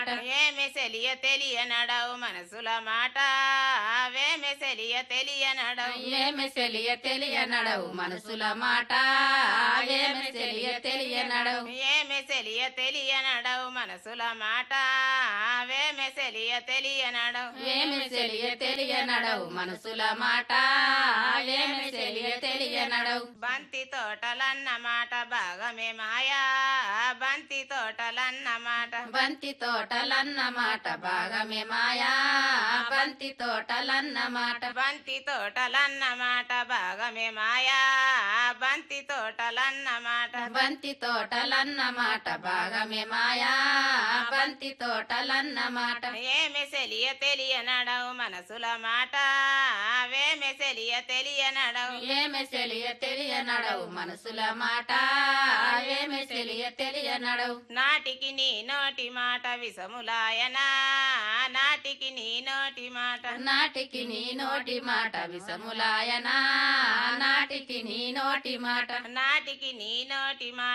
ఏమి సెలియ తెలియనడవు మనసుల మాట వేమి సెలియ తెలియనడవు ఏమి తెలియ తెలియనడవు మనసుల మాట ఏమి తెలియ తెలియనడవు ఏమి సెలియ తెలియనడవు మనసుల మాట వేమి సెలియ తెలియనడవు ఏమి తెలియ తెలియనడవు మనసుల మాట ఏమి తెలియ తెలియనడవు బంతి తోటలన్న మాట భాగమే మాయా బంతి తోటలన్న మాట బంతి తోటలన్న మాట భాగమే మాయా బంతి తోటలన్న మాట బంతి తోటలన్న మాట భాగమే మాయా బంతి తోటలన్న మాట బంతి తోటలన్న మాట భాగమే మాయా బంతి తోటలన్న మాట ఏమి సెలియ తెలియనడవు మనసుల మాట వేమి సెలియ తెలియనడవు ఏమి తెలియ తెలియనడవు మనసుల మాట ఏమి తెలియ తెలియనడవు నాటికి నీ నోటి మాట విషములాయనా నాటికి నీ నోటి మాట నాటికి నీ నోటి మాట విషములాయనా నాటికి నీ నోటి మాట నాటికి నీ నోటి మాట